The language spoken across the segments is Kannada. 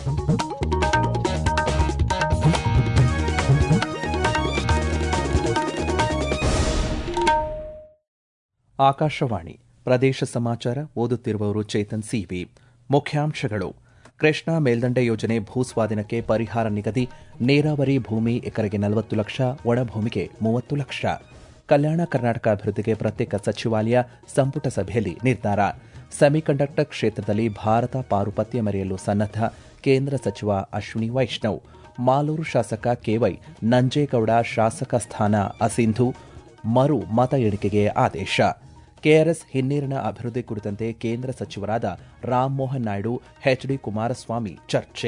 ಆಕಾಶವಾಣಿ ಪ್ರದೇಶ ಸಮಾಚಾರ ಓದುತ್ತಿರುವವರು ಚೇತನ್ ಸಿವಿ ಮುಖ್ಯಾಂಶಗಳು ಕೃಷ್ಣಾ ಮೇಲ್ದಂಡೆ ಯೋಜನೆ ಭೂಸ್ವಾಧೀನಕ್ಕೆ ಪರಿಹಾರ ನಿಗದಿ ನೀರಾವರಿ ಭೂಮಿ ಎಕರೆಗೆ ನಲವತ್ತು ಲಕ್ಷ ಒಣಭೂಮಿಗೆ ಮೂವತ್ತು ಲಕ್ಷ ಕಲ್ಯಾಣ ಕರ್ನಾಟಕ ಅಭಿವೃದ್ಧಿಗೆ ಪ್ರತ್ಯೇಕ ಸಚಿವಾಲಯ ಸಂಪುಟ ಸಭೆಯಲ್ಲಿ ನಿರ್ಧಾರ ಸೆಮಿಕಂಡಕ್ಟರ್ ಕ್ಷೇತ್ರದಲ್ಲಿ ಭಾರತ ಪಾರುಪತ್ಯ ಮೆರೆಯಲು ಸನ್ನದ್ಧ ಕೇಂದ್ರ ಸಚಿವ ಅಶ್ವಿನಿ ವೈಷ್ಣವ್ ಮಾಲೂರು ಶಾಸಕ ಕೆವೈ ನಂಜೇಗೌಡ ಶಾಸಕ ಸ್ಥಾನ ಅಸಿಂಧು ಮರು ಮತ ಎಣಿಕೆಗೆ ಆದೇಶ ಕೆಆರ್ಎಸ್ ಹಿನ್ನೀರಿನ ಅಭಿವೃದ್ಧಿ ಕುರಿತಂತೆ ಕೇಂದ್ರ ಸಚಿವರಾದ ರಾಮಮೋಹನ್ ನಾಯ್ಡು ಎಚ್ಡಿ ಕುಮಾರಸ್ವಾಮಿ ಚರ್ಚೆ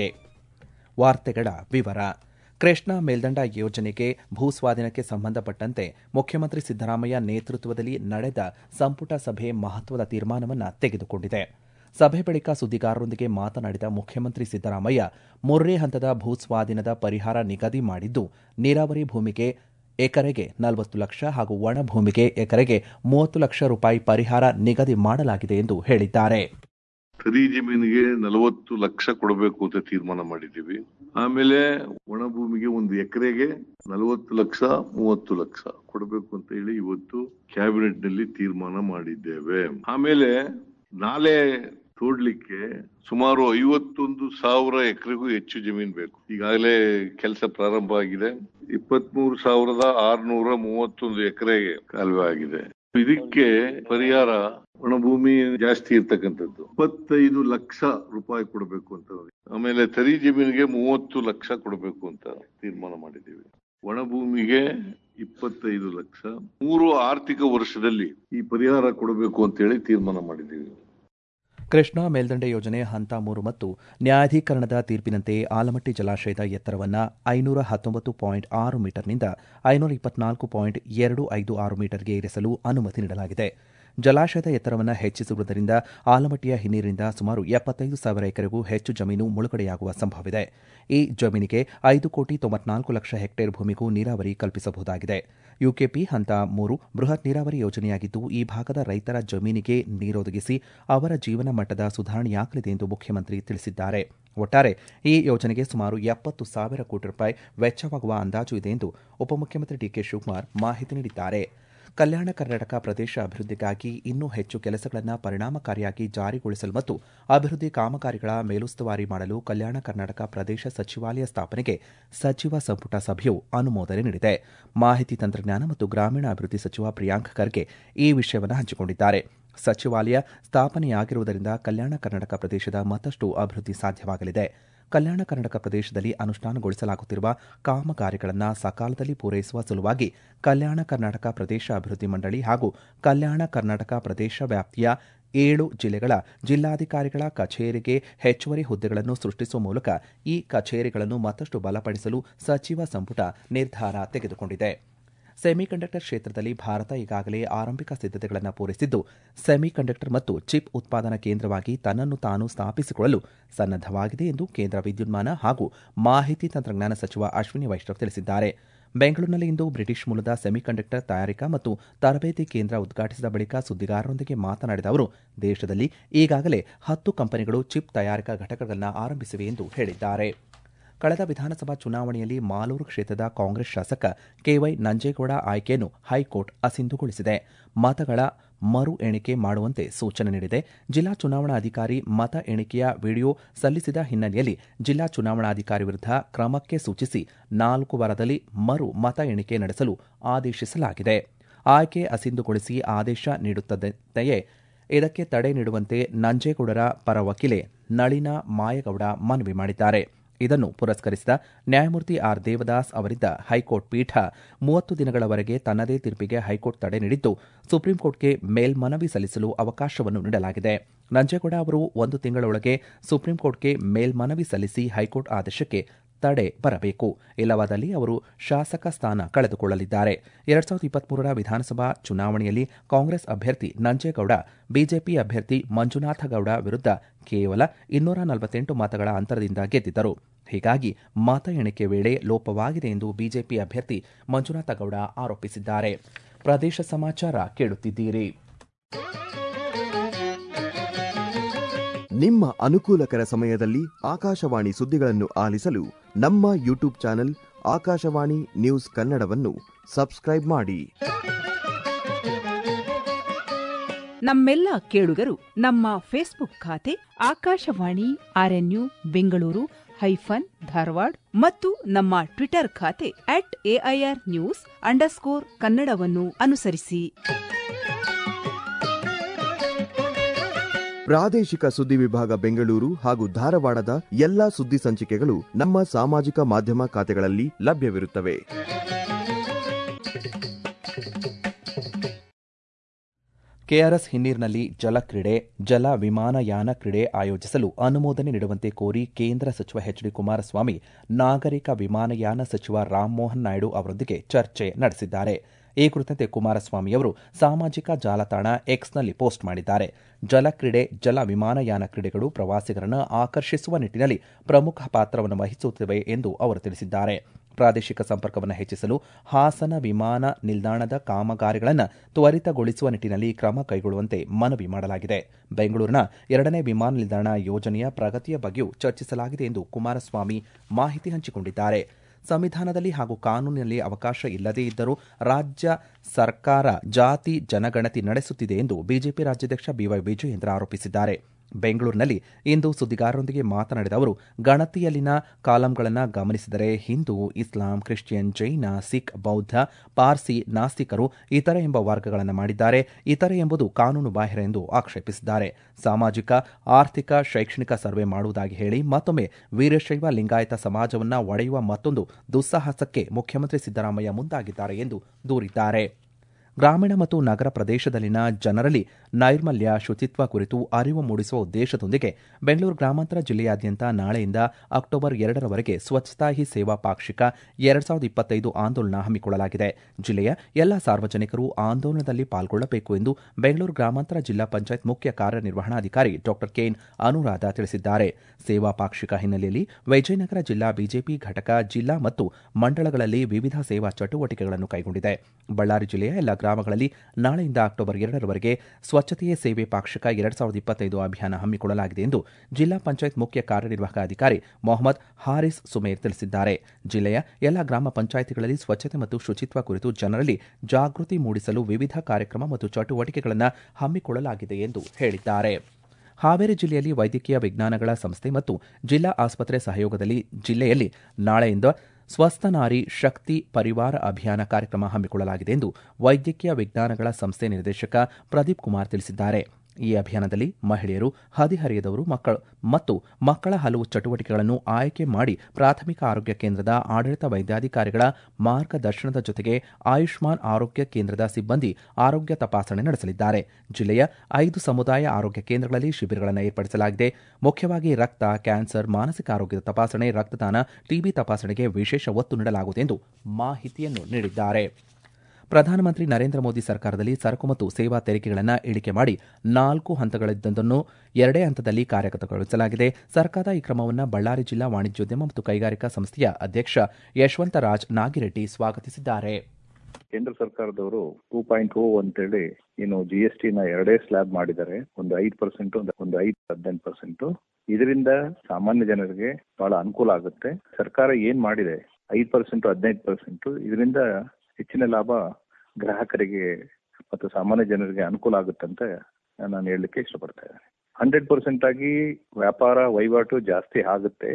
ವಾರ್ತೆಗಳ ವಿವರ ಕೃಷ್ಣಾ ಮೇಲ್ದಂಡ ಯೋಜನೆಗೆ ಭೂಸ್ವಾಧೀನಕ್ಕೆ ಸಂಬಂಧಪಟ್ಟಂತೆ ಮುಖ್ಯಮಂತ್ರಿ ಸಿದ್ದರಾಮಯ್ಯ ನೇತೃತ್ವದಲ್ಲಿ ನಡೆದ ಸಂಪುಟ ಸಭೆ ಮಹತ್ವದ ತೀರ್ಮಾನವನ್ನು ತೆಗೆದುಕೊಂಡಿದೆ ಸಭೆ ಬಳಿಕ ಸುದ್ದಿಗಾರರೊಂದಿಗೆ ಮಾತನಾಡಿದ ಮುಖ್ಯಮಂತ್ರಿ ಸಿದ್ದರಾಮಯ್ಯ ಮೂರನೇ ಹಂತದ ಭೂಸ್ವಾಧೀನದ ಪರಿಹಾರ ನಿಗದಿ ಮಾಡಿದ್ದು ನೀರಾವರಿ ಭೂಮಿಗೆ ಎಕರೆಗೆ ನಲವತ್ತು ಲಕ್ಷ ಹಾಗೂ ಒಣ ಭೂಮಿಗೆ ಎಕರೆಗೆ ಮೂವತ್ತು ಲಕ್ಷ ರೂಪಾಯಿ ಪರಿಹಾರ ನಿಗದಿ ಮಾಡಲಾಗಿದೆ ಎಂದು ಹೇಳಿದ್ದಾರೆ ಖರೀ ಜಮೀನಿಗೆ ನಲವತ್ತು ಲಕ್ಷ ಕೊಡಬೇಕು ಅಂತ ತೀರ್ಮಾನ ಮಾಡಿದ್ದೀವಿ ಆಮೇಲೆ ಒಣ ಭೂಮಿಗೆ ಒಂದು ಎಕರೆಗೆ ನಲವತ್ತು ಲಕ್ಷ ಮೂವತ್ತು ಲಕ್ಷ ಕೊಡಬೇಕು ಅಂತ ಹೇಳಿ ಇವತ್ತು ಕ್ಯಾಬಿನೆಟ್ ನಲ್ಲಿ ತೀರ್ಮಾನ ಮಾಡಿದ್ದೇವೆ ಆಮೇಲೆ ನಾಲೆ ತೋಡ್ಲಿಕ್ಕೆ ಸುಮಾರು ಐವತ್ತೊಂದು ಸಾವಿರ ಎಕರೆಗೂ ಹೆಚ್ಚು ಜಮೀನ್ ಬೇಕು ಈಗಾಗಲೇ ಕೆಲಸ ಪ್ರಾರಂಭ ಆಗಿದೆ ಇಪ್ಪತ್ಮೂರು ಸಾವಿರದ ಆರ್ನೂರ ಮೂವತ್ತೊಂದು ಎಕರೆಗೆ ಕಾಲುವೆ ಆಗಿದೆ ಇದಕ್ಕೆ ಪರಿಹಾರ ಒಣಭೂಮಿ ಜಾಸ್ತಿ ಇರ್ತಕ್ಕಂಥದ್ದು ಇಪ್ಪತ್ತೈದು ಲಕ್ಷ ರೂಪಾಯಿ ಕೊಡಬೇಕು ಅಂತ ಆಮೇಲೆ ತರಿ ಜಮೀನಿಗೆ ಮೂವತ್ತು ಲಕ್ಷ ಕೊಡಬೇಕು ಅಂತ ತೀರ್ಮಾನ ಮಾಡಿದ್ದೀವಿ ಒಣಭೂಮಿಗೆ ಇಪ್ಪತ್ತೈದು ಲಕ್ಷ ಮೂರು ಆರ್ಥಿಕ ವರ್ಷದಲ್ಲಿ ಈ ಪರಿಹಾರ ಕೊಡಬೇಕು ಅಂತ ಹೇಳಿ ತೀರ್ಮಾನ ಮಾಡಿದ್ದೀವಿ ಕೃಷ್ಣಾ ಮೇಲ್ದಂಡೆ ಯೋಜನೆ ಹಂತ ಮೂರು ಮತ್ತು ನ್ಯಾಯಾಧೀಕರಣದ ತೀರ್ಪಿನಂತೆ ಆಲಮಟ್ಟಿ ಜಲಾಶಯದ ಎತ್ತರವನ್ನು ಐನೂರ ಹತ್ತೊಂಬತ್ತು ಪಾಯಿಂಟ್ ಆರು ಮೀಟರ್ನಿಂದ ಐನೂರ ಇಪ್ಪತ್ನಾಲ್ಕು ಪಾಯಿಂಟ್ ಎರಡು ಐದು ಆರು ಮೀಟರ್ಗೆ ಏರಿಸಲು ಅನುಮತಿ ನೀಡಲಾಗಿದೆ ಜಲಾಶಯದ ಎತ್ತರವನ್ನು ಹೆಚ್ಚಿಸುವುದರಿಂದ ಆಲಮಟ್ಟಿಯ ಹಿನ್ನೀರಿನಿಂದ ಸುಮಾರು ಎಪ್ಪತ್ತೈದು ಸಾವಿರ ಎಕರೆಗೂ ಹೆಚ್ಚು ಜಮೀನು ಮುಳುಗಡೆಯಾಗುವ ಸಂಭವವಿದೆ ಈ ಜಮೀನಿಗೆ ಐದು ಕೋಟಿ ತೊಂಬತ್ನಾಲ್ಕು ಲಕ್ಷ ಹೆಕ್ಟೇರ್ ಭೂಮಿಗೂ ನೀರಾವರಿ ಕಲ್ಪಿಸಬಹುದಾಗಿದೆ ಯುಕೆಪಿ ಹಂತ ಮೂರು ಬೃಹತ್ ನೀರಾವರಿ ಯೋಜನೆಯಾಗಿದ್ದು ಈ ಭಾಗದ ರೈತರ ಜಮೀನಿಗೆ ನೀರೊದಗಿಸಿ ಅವರ ಜೀವನ ಮಟ್ಟದ ಸುಧಾರಣೆಯಾಗಲಿದೆ ಎಂದು ಮುಖ್ಯಮಂತ್ರಿ ತಿಳಿಸಿದ್ದಾರೆ ಒಟ್ಟಾರೆ ಈ ಯೋಜನೆಗೆ ಸುಮಾರು ಎಪ್ಪತ್ತು ಸಾವಿರ ಕೋಟಿ ರೂಪಾಯಿ ವೆಚ್ಚವಾಗುವ ಅಂದಾಜು ಇದೆ ಎಂದು ಉಪಮುಖ್ಯಮಂತ್ರಿ ಡಿಕೆ ಶಿವಕುಮಾರ್ ಮಾಹಿತಿ ನೀಡಿದ್ದಾರೆ ಕಲ್ಯಾಣ ಕರ್ನಾಟಕ ಪ್ರದೇಶ ಅಭಿವೃದ್ಧಿಗಾಗಿ ಇನ್ನೂ ಹೆಚ್ಚು ಕೆಲಸಗಳನ್ನು ಪರಿಣಾಮಕಾರಿಯಾಗಿ ಜಾರಿಗೊಳಿಸಲು ಮತ್ತು ಅಭಿವೃದ್ಧಿ ಕಾಮಗಾರಿಗಳ ಮೇಲುಸ್ತುವಾರಿ ಮಾಡಲು ಕಲ್ಯಾಣ ಕರ್ನಾಟಕ ಪ್ರದೇಶ ಸಚಿವಾಲಯ ಸ್ಥಾಪನೆಗೆ ಸಚಿವ ಸಂಪುಟ ಸಭೆಯು ಅನುಮೋದನೆ ನೀಡಿದೆ ಮಾಹಿತಿ ತಂತ್ರಜ್ಞಾನ ಮತ್ತು ಗ್ರಾಮೀಣ ಅಭಿವೃದ್ಧಿ ಸಚಿವ ಪ್ರಿಯಾಂಕ್ ಖರ್ಗೆ ಈ ವಿಷಯವನ್ನು ಹಂಚಿಕೊಂಡಿದ್ದಾರೆ ಸಚಿವಾಲಯ ಸ್ಥಾಪನೆಯಾಗಿರುವುದರಿಂದ ಕಲ್ಯಾಣ ಕರ್ನಾಟಕ ಪ್ರದೇಶದ ಮತ್ತಷ್ಟು ಅಭಿವೃದ್ಧಿ ಸಾಧ್ಯವಾಗಲಿದೆ ಕಲ್ಯಾಣ ಕರ್ನಾಟಕ ಪ್ರದೇಶದಲ್ಲಿ ಅನುಷ್ಠಾನಗೊಳಿಸಲಾಗುತ್ತಿರುವ ಕಾಮಗಾರಿಗಳನ್ನು ಸಕಾಲದಲ್ಲಿ ಪೂರೈಸುವ ಸಲುವಾಗಿ ಕಲ್ಯಾಣ ಕರ್ನಾಟಕ ಪ್ರದೇಶ ಅಭಿವೃದ್ಧಿ ಮಂಡಳಿ ಹಾಗೂ ಕಲ್ಯಾಣ ಕರ್ನಾಟಕ ಪ್ರದೇಶ ವ್ಯಾಪ್ತಿಯ ಏಳು ಜಿಲ್ಲೆಗಳ ಜಿಲ್ಲಾಧಿಕಾರಿಗಳ ಕಚೇರಿಗೆ ಹೆಚ್ಚುವರಿ ಹುದ್ದೆಗಳನ್ನು ಸೃಷ್ಟಿಸುವ ಮೂಲಕ ಈ ಕಚೇರಿಗಳನ್ನು ಮತ್ತಷ್ಟು ಬಲಪಡಿಸಲು ಸಚಿವ ಸಂಪುಟ ನಿರ್ಧಾರ ತೆಗೆದುಕೊಂಡಿದೆ ಸೆಮಿಕಂಡಕ್ಟರ್ ಕ್ಷೇತ್ರದಲ್ಲಿ ಭಾರತ ಈಗಾಗಲೇ ಆರಂಭಿಕ ಸಿದ್ದತೆಗಳನ್ನು ಪೂರೈಸಿದ್ದು ಸೆಮಿಕಂಡಕ್ಟರ್ ಮತ್ತು ಚಿಪ್ ಉತ್ಪಾದನಾ ಕೇಂದ್ರವಾಗಿ ತನ್ನನ್ನು ತಾನು ಸ್ಥಾಪಿಸಿಕೊಳ್ಳಲು ಸನ್ನದ್ದವಾಗಿದೆ ಎಂದು ಕೇಂದ್ರ ವಿದ್ಯುನ್ಮಾನ ಹಾಗೂ ಮಾಹಿತಿ ತಂತ್ರಜ್ಞಾನ ಸಚಿವ ಅಶ್ವಿನಿ ವೈಷ್ಣವ್ ತಿಳಿಸಿದ್ದಾರೆ ಬೆಂಗಳೂರಿನಲ್ಲಿಂದು ಬ್ರಿಟಿಷ್ ಮೂಲದ ಸೆಮಿಕಂಡಕ್ಟರ್ ತಯಾರಿಕಾ ಮತ್ತು ತರಬೇತಿ ಕೇಂದ್ರ ಉದ್ಘಾಟಿಸಿದ ಬಳಿಕ ಸುದ್ದಿಗಾರರೊಂದಿಗೆ ಮಾತನಾಡಿದ ಅವರು ದೇಶದಲ್ಲಿ ಈಗಾಗಲೇ ಹತ್ತು ಕಂಪನಿಗಳು ಚಿಪ್ ತಯಾರಿಕಾ ಘಟಕಗಳನ್ನು ಆರಂಭಿಸಿವೆ ಎಂದು ಹೇಳಿದ್ದಾರೆ ಕಳೆದ ವಿಧಾನಸಭಾ ಚುನಾವಣೆಯಲ್ಲಿ ಮಾಲೂರು ಕ್ಷೇತ್ರದ ಕಾಂಗ್ರೆಸ್ ಶಾಸಕ ಕೆವೈ ನಂಜೇಗೌಡ ಆಯ್ಕೆಯನ್ನು ಹೈಕೋರ್ಟ್ ಅಸಿಂಧುಗೊಳಿಸಿದೆ ಮತಗಳ ಮರು ಎಣಿಕೆ ಮಾಡುವಂತೆ ಸೂಚನೆ ನೀಡಿದೆ ಜಿಲ್ಲಾ ಚುನಾವಣಾಧಿಕಾರಿ ಮತ ಎಣಿಕೆಯ ವಿಡಿಯೋ ಸಲ್ಲಿಸಿದ ಹಿನ್ನೆಲೆಯಲ್ಲಿ ಜಿಲ್ಲಾ ಚುನಾವಣಾಧಿಕಾರಿ ವಿರುದ್ಧ ಕ್ರಮಕ್ಕೆ ಸೂಚಿಸಿ ನಾಲ್ಕು ವಾರದಲ್ಲಿ ಮರು ಮತ ಎಣಿಕೆ ನಡೆಸಲು ಆದೇಶಿಸಲಾಗಿದೆ ಆಯ್ಕೆ ಅಸಿಂಧುಗೊಳಿಸಿ ಆದೇಶ ನೀಡುತ್ತದೆಯೇ ಇದಕ್ಕೆ ತಡೆ ನೀಡುವಂತೆ ನಂಜೇಗೌಡರ ಪರ ವಕೀಲೆ ನಳಿನ ಮಾಯಗೌಡ ಮನವಿ ಮಾಡಿದ್ದಾರೆ ಇದನ್ನು ಪುರಸ್ಕರಿಸಿದ ನ್ಯಾಯಮೂರ್ತಿ ಆರ್ ದೇವದಾಸ್ ಅವರಿದ್ದ ಹೈಕೋರ್ಟ್ ಪೀಠ ಮೂವತ್ತು ದಿನಗಳವರೆಗೆ ತನ್ನದೇ ತೀರ್ಪಿಗೆ ಹೈಕೋರ್ಟ್ ತಡೆ ನೀಡಿದ್ದು ಸುಪ್ರೀಂಕೋರ್ಟ್ಗೆ ಮೇಲ್ಮನವಿ ಸಲ್ಲಿಸಲು ಅವಕಾಶವನ್ನು ನೀಡಲಾಗಿದೆ ನಂಜೇಗೌಡ ಅವರು ಒಂದು ತಿಂಗಳೊಳಗೆ ಸುಪ್ರೀಂಕೋರ್ಟ್ಗೆ ಮೇಲ್ಮನವಿ ಸಲ್ಲಿಸಿ ಹೈಕೋರ್ಟ್ ಆದೇಶಕ್ಕೆ ತಡೆ ಬರಬೇಕು ಇಲ್ಲವಾದಲ್ಲಿ ಅವರು ಶಾಸಕ ಸ್ಥಾನ ಕಳೆದುಕೊಳ್ಳಲಿದ್ದಾರೆ ಎರಡ್ ಸಾವಿರದ ಇಪ್ಪತ್ಮೂರರ ವಿಧಾನಸಭಾ ಚುನಾವಣೆಯಲ್ಲಿ ಕಾಂಗ್ರೆಸ್ ಅಭ್ಯರ್ಥಿ ನಂಜೇಗೌಡ ಬಿಜೆಪಿ ಅಭ್ಯರ್ಥಿ ಮಂಜುನಾಥ ಗೌಡ ವಿರುದ್ಧ ಕೇವಲ ಇನ್ನೂರ ನಲವತ್ತೆಂಟು ಮತಗಳ ಅಂತರದಿಂದ ಗೆದ್ದಿದ್ದರು ಹೀಗಾಗಿ ಮತ ಎಣಿಕೆ ವೇಳೆ ಲೋಪವಾಗಿದೆ ಎಂದು ಬಿಜೆಪಿ ಅಭ್ಯರ್ಥಿ ಮಂಜುನಾಥ ಗೌಡ ಆರೋಪಿಸಿದ್ದಾರೆ ಪ್ರದೇಶ ಸಮಾಚಾರ ಕೇಳುತ್ತಿದ್ದೀರಿ ನಿಮ್ಮ ಅನುಕೂಲಕರ ಸಮಯದಲ್ಲಿ ಆಕಾಶವಾಣಿ ಸುದ್ದಿಗಳನ್ನು ಆಲಿಸಲು ನಮ್ಮ ಯೂಟ್ಯೂಬ್ ಚಾನೆಲ್ ಆಕಾಶವಾಣಿ ನ್ಯೂಸ್ ಕನ್ನಡವನ್ನು ಸಬ್ಸ್ಕ್ರೈಬ್ ಮಾಡಿ ನಮ್ಮೆಲ್ಲ ಕೇಳುಗರು ನಮ್ಮ ಫೇಸ್ಬುಕ್ ಖಾತೆ ಆಕಾಶವಾಣಿ ಆರ್ಎನ್ಯು ಬೆಂಗಳೂರು ಹೈಫನ್ ಧಾರವಾಡ ಮತ್ತು ನಮ್ಮ ಟ್ವಿಟರ್ ಖಾತೆ ಅಟ್ ಎಐಆರ್ ನ್ಯೂಸ್ ಅಂಡರ್ಸ್ಕೋರ್ ಕನ್ನಡವನ್ನು ಅನುಸರಿಸಿ ಪ್ರಾದೇಶಿಕ ಸುದ್ದಿ ವಿಭಾಗ ಬೆಂಗಳೂರು ಹಾಗೂ ಧಾರವಾಡದ ಎಲ್ಲಾ ಸುದ್ದಿ ಸಂಚಿಕೆಗಳು ನಮ್ಮ ಸಾಮಾಜಿಕ ಮಾಧ್ಯಮ ಖಾತೆಗಳಲ್ಲಿ ಲಭ್ಯವಿರುತ್ತವೆ ಕೆಆರ್ಎಸ್ ಹಿನ್ನೀರಿನಲ್ಲಿ ಜಲಕ್ರೀಡೆ ಜಲ ವಿಮಾನಯಾನ ಕ್ರೀಡೆ ಆಯೋಜಿಸಲು ಅನುಮೋದನೆ ನೀಡುವಂತೆ ಕೋರಿ ಕೇಂದ್ರ ಸಚಿವ ಎಚ್ ಡಿ ಕುಮಾರಸ್ವಾಮಿ ನಾಗರಿಕ ವಿಮಾನಯಾನ ಸಚಿವ ರಾಮಮೋಹನ್ ನಾಯ್ಡು ಅವರೊಂದಿಗೆ ಚರ್ಚೆ ನಡೆಸಿದ್ದಾರೆ ಈ ಕುರಿತಂತೆ ಕುಮಾರಸ್ವಾಮಿಯವರು ಸಾಮಾಜಿಕ ಜಾಲತಾಣ ಎಕ್ಸ್ನಲ್ಲಿ ಪೋಸ್ಟ್ ಮಾಡಿದ್ದಾರೆ ಜಲಕ್ರೀಡೆ ಜಲ ವಿಮಾನಯಾನ ಕ್ರೀಡೆಗಳು ಪ್ರವಾಸಿಗರನ್ನು ಆಕರ್ಷಿಸುವ ನಿಟ್ಟಿನಲ್ಲಿ ಪ್ರಮುಖ ಪಾತ್ರವನ್ನು ವಹಿಸುತ್ತಿವೆ ಎಂದು ಅವರು ತಿಳಿಸಿದ್ದಾರೆ ಪ್ರಾದೇಶಿಕ ಸಂಪರ್ಕವನ್ನು ಹೆಚ್ಚಿಸಲು ಹಾಸನ ವಿಮಾನ ನಿಲ್ದಾಣದ ಕಾಮಗಾರಿಗಳನ್ನು ತ್ವರಿತಗೊಳಿಸುವ ನಿಟ್ಟಿನಲ್ಲಿ ಕ್ರಮ ಕೈಗೊಳ್ಳುವಂತೆ ಮನವಿ ಮಾಡಲಾಗಿದೆ ಬೆಂಗಳೂರಿನ ಎರಡನೇ ವಿಮಾನ ನಿಲ್ದಾಣ ಯೋಜನೆಯ ಪ್ರಗತಿಯ ಬಗ್ಗೆಯೂ ಚರ್ಚಿಸಲಾಗಿದೆ ಎಂದು ಕುಮಾರಸ್ವಾಮಿ ಮಾಹಿತಿ ಹಂಚಿಕೊಂಡಿದ್ದಾರೆ ಸಂವಿಧಾನದಲ್ಲಿ ಹಾಗೂ ಕಾನೂನಿನಲ್ಲಿ ಅವಕಾಶ ಇಲ್ಲದೇ ಇದ್ದರೂ ರಾಜ್ಯ ಸರ್ಕಾರ ಜಾತಿ ಜನಗಣತಿ ನಡೆಸುತ್ತಿದೆ ಎಂದು ಬಿಜೆಪಿ ರಾಜ್ಯಾಧ್ಯಕ್ಷ ಬಿವೈ ವಿಜಯೇಂದ್ರ ಆರೋಪಿಸಿದ್ದಾರೆ ಬೆಂಗಳೂರಿನಲ್ಲಿ ಇಂದು ಸುದ್ದಿಗಾರರೊಂದಿಗೆ ಮಾತನಾಡಿದ ಅವರು ಗಣತಿಯಲ್ಲಿನ ಕಾಲಂಗಳನ್ನು ಗಮನಿಸಿದರೆ ಹಿಂದೂ ಇಸ್ಲಾಂ ಕ್ರಿಶ್ಚಿಯನ್ ಜೈನ ಸಿಖ್ ಬೌದ್ಧ ಪಾರ್ಸಿ ನಾಸ್ತಿಕರು ಇತರ ಎಂಬ ವರ್ಗಗಳನ್ನು ಮಾಡಿದ್ದಾರೆ ಇತರೆ ಎಂಬುದು ಕಾನೂನು ಬಾಹಿರ ಎಂದು ಆಕ್ಷೇಪಿಸಿದ್ದಾರೆ ಸಾಮಾಜಿಕ ಆರ್ಥಿಕ ಶೈಕ್ಷಣಿಕ ಸರ್ವೆ ಮಾಡುವುದಾಗಿ ಹೇಳಿ ಮತ್ತೊಮ್ಮೆ ವೀರಶೈವ ಲಿಂಗಾಯತ ಸಮಾಜವನ್ನು ಒಡೆಯುವ ಮತ್ತೊಂದು ದುಸ್ಸಾಹಸಕ್ಕೆ ಮುಖ್ಯಮಂತ್ರಿ ಸಿದ್ದರಾಮಯ್ಯ ಮುಂದಾಗಿದ್ದಾರೆ ಎಂದು ದೂರಿದ್ದಾರೆ ಗ್ರಾಮೀಣ ಮತ್ತು ನಗರ ಪ್ರದೇಶದಲ್ಲಿನ ಜನರಲ್ಲಿ ನೈರ್ಮಲ್ಯ ಶುಚಿತ್ವ ಕುರಿತು ಅರಿವು ಮೂಡಿಸುವ ಉದ್ದೇಶದೊಂದಿಗೆ ಬೆಂಗಳೂರು ಗ್ರಾಮಾಂತರ ಜಿಲ್ಲೆಯಾದ್ಯಂತ ನಾಳೆಯಿಂದ ಅಕ್ಟೋಬರ್ ಎರಡರವರೆಗೆ ಸ್ವಚ್ಛತಾ ಹಿ ಸೇವಾ ಪಾಕ್ಷಿಕ ಎರಡ್ ಸಾವಿರದ ಇಪ್ಪತ್ತೈದು ಆಂದೋಲನ ಹಮ್ಮಿಕೊಳ್ಳಲಾಗಿದೆ ಜಿಲ್ಲೆಯ ಎಲ್ಲ ಸಾರ್ವಜನಿಕರು ಆಂದೋಲನದಲ್ಲಿ ಪಾಲ್ಗೊಳ್ಳಬೇಕು ಎಂದು ಬೆಂಗಳೂರು ಗ್ರಾಮಾಂತರ ಜಿಲ್ಲಾ ಪಂಚಾಯತ್ ಮುಖ್ಯ ಕಾರ್ಯನಿರ್ವಹಣಾಧಿಕಾರಿ ಡಾ ಕೆಎನ್ ಅನುರಾಧ ತಿಳಿಸಿದ್ದಾರೆ ಸೇವಾ ಪಾಕ್ಷಿಕ ಹಿನ್ನೆಲೆಯಲ್ಲಿ ವಿಜಯನಗರ ಜಿಲ್ಲಾ ಬಿಜೆಪಿ ಘಟಕ ಜಿಲ್ಲಾ ಮತ್ತು ಮಂಡಳಗಳಲ್ಲಿ ವಿವಿಧ ಸೇವಾ ಚಟುವಟಿಕೆಗಳನ್ನು ಕೈಗೊಂಡಿದೆ ಬಳ್ಳಾರಿ ಜಿಲ್ಲೆಯ ಎಲ್ಲ ಗ್ರಾಮಗಳಲ್ಲಿ ನಾಳೆಯಿಂದ ಅಕ್ಟೋಬರ್ ಎರಡರವರೆಗೆ ಸ್ವಚ್ಛತೆಯೇ ಸೇವೆ ಪಾಕ್ಷಿಕ ಎರಡ್ ಸಾವಿರದ ಇಪ್ಪತ್ತೈದು ಅಭಿಯಾನ ಹಮ್ಮಿಕೊಳ್ಳಲಾಗಿದೆ ಎಂದು ಜಿಲ್ಲಾ ಪಂಚಾಯತ್ ಮುಖ್ಯ ಕಾರ್ಯನಿರ್ವಾಹಕ ಅಧಿಕಾರಿ ಮೊಹಮ್ಮದ್ ಹಾರಿಸ್ ಸುಮೇರ್ ತಿಳಿಸಿದ್ದಾರೆ ಜಿಲ್ಲೆಯ ಎಲ್ಲ ಗ್ರಾಮ ಪಂಚಾಯಿತಿಗಳಲ್ಲಿ ಸ್ವಚ್ಛತೆ ಮತ್ತು ಶುಚಿತ್ವ ಕುರಿತು ಜನರಲ್ಲಿ ಜಾಗೃತಿ ಮೂಡಿಸಲು ವಿವಿಧ ಕಾರ್ಯಕ್ರಮ ಮತ್ತು ಚಟುವಟಿಕೆಗಳನ್ನು ಹಮ್ಮಿಕೊಳ್ಳಲಾಗಿದೆ ಎಂದು ಹೇಳಿದ್ದಾರೆ ಹಾವೇರಿ ಜಿಲ್ಲೆಯಲ್ಲಿ ವೈದ್ಯಕೀಯ ವಿಜ್ಞಾನಗಳ ಸಂಸ್ಥೆ ಮತ್ತು ಜಿಲ್ಲಾ ಆಸ್ಪತ್ರೆ ಸಹಯೋಗದಲ್ಲಿ ಜಿಲ್ಲೆಯಲ್ಲಿ ನಾಳೆಯಿಂದ ಸ್ವಸ್ಥ ನಾರಿ ಶಕ್ತಿ ಪರಿವಾರ ಅಭಿಯಾನ ಕಾರ್ಯಕ್ರಮ ಹಮ್ಮಿಕೊಳ್ಳಲಾಗಿದೆ ಎಂದು ವೈದ್ಯಕೀಯ ವಿಜ್ಞಾನಗಳ ಸಂಸ್ಥೆ ನಿರ್ದೇಶಕ ಪ್ರದೀಪ್ ಕುಮಾರ್ ತಿಳಿಸಿದ್ದಾರೆ ಈ ಅಭಿಯಾನದಲ್ಲಿ ಮಹಿಳೆಯರು ಹದಿಹರಿಯದವರು ಮಕ್ಕಳು ಮತ್ತು ಮಕ್ಕಳ ಹಲವು ಚಟುವಟಿಕೆಗಳನ್ನು ಆಯ್ಕೆ ಮಾಡಿ ಪ್ರಾಥಮಿಕ ಆರೋಗ್ಯ ಕೇಂದ್ರದ ಆಡಳಿತ ವೈದ್ಯಾಧಿಕಾರಿಗಳ ಮಾರ್ಗದರ್ಶನದ ಜೊತೆಗೆ ಆಯುಷ್ಮಾನ್ ಆರೋಗ್ಯ ಕೇಂದ್ರದ ಸಿಬ್ಬಂದಿ ಆರೋಗ್ಯ ತಪಾಸಣೆ ನಡೆಸಲಿದ್ದಾರೆ ಜಿಲ್ಲೆಯ ಐದು ಸಮುದಾಯ ಆರೋಗ್ಯ ಕೇಂದ್ರಗಳಲ್ಲಿ ಶಿಬಿರಗಳನ್ನು ಏರ್ಪಡಿಸಲಾಗಿದೆ ಮುಖ್ಯವಾಗಿ ರಕ್ತ ಕ್ಯಾನ್ಸರ್ ಮಾನಸಿಕ ಆರೋಗ್ಯದ ತಪಾಸಣೆ ರಕ್ತದಾನ ಟಿಬಿ ತಪಾಸಣೆಗೆ ವಿಶೇಷ ಒತ್ತು ನೀಡಲಾಗುವುದು ಎಂದು ಮಾಹಿತಿಯನ್ನು ನೀಡಿದ್ದಾರೆ ಪ್ರಧಾನಮಂತ್ರಿ ನರೇಂದ್ರ ಮೋದಿ ಸರ್ಕಾರದಲ್ಲಿ ಸರಕು ಮತ್ತು ಸೇವಾ ತೆರಿಗೆಗಳನ್ನು ಇಳಿಕೆ ಮಾಡಿ ನಾಲ್ಕು ಹಂತಗಳಿದ್ದನ್ನು ಎರಡೇ ಹಂತದಲ್ಲಿ ಕಾರ್ಯಗತಗೊಳಿಸಲಾಗಿದೆ ಸರ್ಕಾರದ ಈ ಕ್ರಮವನ್ನು ಬಳ್ಳಾರಿ ಜಿಲ್ಲಾ ವಾಣಿಜ್ಯೋದ್ಯಮ ಮತ್ತು ಕೈಗಾರಿಕಾ ಸಂಸ್ಥೆಯ ಅಧ್ಯಕ್ಷ ಯಶವಂತರಾಜ್ ನಾಗಿರೆಡ್ಡಿ ಸ್ವಾಗತಿಸಿದ್ದಾರೆ ಕೇಂದ್ರ ಸರ್ಕಾರದವರು ಟೂ ಪಾಯಿಂಟ್ ಓ ಅಂತೇಳಿ ಏನು ಜಿ ಎಸ್ ಟಿ ನ ಎರಡೇ ಸ್ಲ್ಯಾಬ್ ಮಾಡಿದ್ದಾರೆ ಒಂದು ಐದು ಪರ್ಸೆಂಟ್ ಒಂದು ಐದು ಹದಿನೆಂಟು ಪರ್ಸೆಂಟ್ ಇದರಿಂದ ಸಾಮಾನ್ಯ ಜನರಿಗೆ ಬಹಳ ಅನುಕೂಲ ಆಗುತ್ತೆ ಸರ್ಕಾರ ಏನ್ ಮಾಡಿದೆ ಐದು ಪರ್ಸೆಂಟ್ ಹದಿನೈದು ಪರ್ಸೆಂಟ್ ಇದರಿಂದ ಹೆಚ್ಚಿನ ಲಾಭ ಗ್ರಾಹಕರಿಗೆ ಮತ್ತು ಸಾಮಾನ್ಯ ಜನರಿಗೆ ಅನುಕೂಲ ಆಗುತ್ತಂತ ನಾನು ಹೇಳಲಿಕ್ಕೆ ಇಷ್ಟಪಡ್ತಾ ಇದ್ದೇನೆ ಹಂಡ್ರೆಡ್ ಪರ್ಸೆಂಟ್ ಆಗಿ ವ್ಯಾಪಾರ ವಹಿವಾಟು ಜಾಸ್ತಿ ಆಗುತ್ತೆ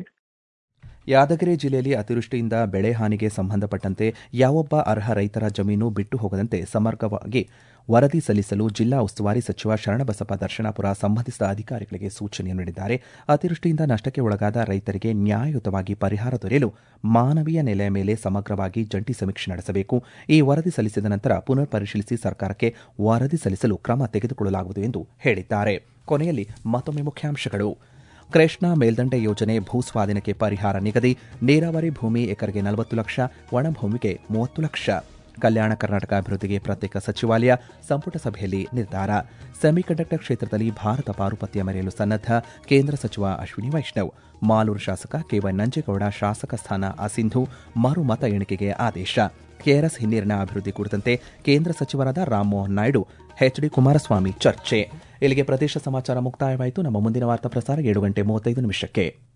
ಯಾದಗಿರಿ ಜಿಲ್ಲೆಯಲ್ಲಿ ಅತಿವೃಷ್ಟಿಯಿಂದ ಬೆಳೆ ಹಾನಿಗೆ ಸಂಬಂಧಪಟ್ಟಂತೆ ಯಾವೊಬ್ಬ ಅರ್ಹ ರೈತರ ಜಮೀನು ಬಿಟ್ಟು ಹೋಗದಂತೆ ಸಮಗ್ರವಾಗಿ ವರದಿ ಸಲ್ಲಿಸಲು ಜಿಲ್ಲಾ ಉಸ್ತುವಾರಿ ಸಚಿವ ಶರಣಬಸಪ್ಪ ದರ್ಶನಾಪುರ ಸಂಬಂಧಿಸಿದ ಅಧಿಕಾರಿಗಳಿಗೆ ಸೂಚನೆ ನೀಡಿದ್ದಾರೆ ಅತಿವೃಷ್ಟಿಯಿಂದ ನಷ್ಟಕ್ಕೆ ಒಳಗಾದ ರೈತರಿಗೆ ನ್ಯಾಯಯುತವಾಗಿ ಪರಿಹಾರ ದೊರೆಯಲು ಮಾನವೀಯ ನೆಲೆಯ ಮೇಲೆ ಸಮಗ್ರವಾಗಿ ಜಂಟಿ ಸಮೀಕ್ಷೆ ನಡೆಸಬೇಕು ಈ ವರದಿ ಸಲ್ಲಿಸಿದ ನಂತರ ಪುನರ್ ಪರಿಶೀಲಿಸಿ ಸರ್ಕಾರಕ್ಕೆ ವರದಿ ಸಲ್ಲಿಸಲು ಕ್ರಮ ತೆಗೆದುಕೊಳ್ಳಲಾಗುವುದು ಎಂದು ಹೇಳಿದ್ದಾರೆ ಕೊನೆಯಲ್ಲಿ ಮತ್ತೊಮ್ಮೆ ಮುಖ್ಯಾಂಶಗಳು ಕೃಷ್ಣಾ ಮೇಲ್ದಂಡೆ ಯೋಜನೆ ಭೂಸ್ವಾಧೀನಕ್ಕೆ ಪರಿಹಾರ ನಿಗದಿ ನೀರಾವರಿ ಭೂಮಿ ಎಕರೆಗೆ ನಲವತ್ತು ಲಕ್ಷ ಒಣಭೂಮಿಗೆ ಮೂವತ್ತು ಲಕ್ಷ ಕಲ್ಯಾಣ ಕರ್ನಾಟಕ ಅಭಿವೃದ್ಧಿಗೆ ಪ್ರತ್ಯೇಕ ಸಚಿವಾಲಯ ಸಂಪುಟ ಸಭೆಯಲ್ಲಿ ನಿರ್ಧಾರ ಸೆಮಿಕಂಡಕ್ಟರ್ ಕ್ಷೇತ್ರದಲ್ಲಿ ಭಾರತ ಪಾರುಪತ್ಯ ಮೆರೆಯಲು ಸನ್ನದ್ಧ ಕೇಂದ್ರ ಸಚಿವ ಅಶ್ವಿನಿ ವೈಷ್ಣವ್ ಮಾಲೂರು ಶಾಸಕ ಕೆವೈ ನಂಜೇಗೌಡ ಶಾಸಕ ಸ್ಥಾನ ಅಸಿಂಧು ಮರು ಮತ ಎಣಿಕೆಗೆ ಆದೇಶ ಕೆಆರ್ಎಸ್ ಹಿನ್ನೀರಿನ ಅಭಿವೃದ್ಧಿ ಕುರಿತಂತೆ ಕೇಂದ್ರ ಸಚಿವರಾದ ರಾಮಮೋಹನ್ ನಾಯ್ಡು ಎಚ್ಡಿ ಕುಮಾರಸ್ವಾಮಿ ಚರ್ಚೆ ಇಲ್ಲಿಗೆ ಪ್ರದೇಶ ಸಮಾಚಾರ ಮುಕ್ತಾಯವಾಯಿತು ನಮ್ಮ ಮುಂದಿನ ವಾರ್ತಾ ಪ್ರಸಾರ ಏಳು ಗಂಟೆ ಮೂವತ್ತೈದು ನಿಮಿಷಕ್ಕೆ